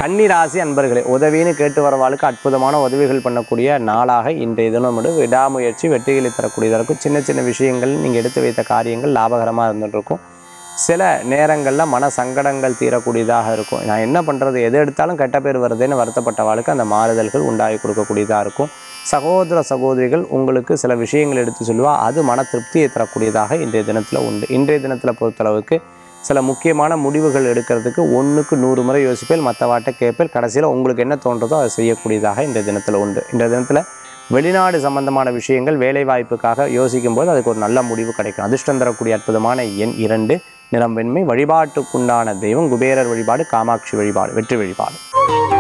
கன்னிராசி அன்பர்களே உதவின்னு கேட்டு வரவாளுக்கு அற்புதமான உதவிகள் பண்ணக்கூடிய நாளாக இன்றைய தினம் வந்து விடாமுயற்சி வெற்றிகளை தரக்கூடியதாக இருக்கும் சின்ன சின்ன விஷயங்கள் நீங்கள் எடுத்து வைத்த காரியங்கள் லாபகரமாக இருந்துட்டு இருக்கும் சில நேரங்களில் மன சங்கடங்கள் தீரக்கூடியதாக இருக்கும் நான் என்ன பண்ணுறது எது எடுத்தாலும் கெட்ட பேர் வருதுன்னு வருத்தப்பட்டவாளுக்கு அந்த மாறுதல்கள் உண்டாகி கொடுக்கக்கூடியதாக இருக்கும் சகோதர சகோதரிகள் உங்களுக்கு சில விஷயங்கள் எடுத்து சொல்லுவா அது மன திருப்தியை தரக்கூடியதாக இன்றைய தினத்தில் உண்டு இன்றைய தினத்தில் பொறுத்தளவுக்கு சில முக்கியமான முடிவுகள் எடுக்கிறதுக்கு ஒன்றுக்கு நூறு முறை யோசிப்பேன் மற்றவாட்ட கேட்பேன் கடைசியில் உங்களுக்கு என்ன தோன்றதோ அதை செய்யக்கூடியதாக இந்த தினத்தில் உண்டு இந்த தினத்தில் வெளிநாடு சம்பந்தமான விஷயங்கள் வேலை வாய்ப்புக்காக யோசிக்கும் போது அதுக்கு ஒரு நல்ல முடிவு கிடைக்கும் அதிர்ஷ்டம் தரக்கூடிய அற்புதமான எண் இரண்டு நிறம் வெண்மை வழிபாட்டுக்குண்டான தெய்வம் குபேரர் வழிபாடு காமாட்சி வழிபாடு வெற்றி வழிபாடு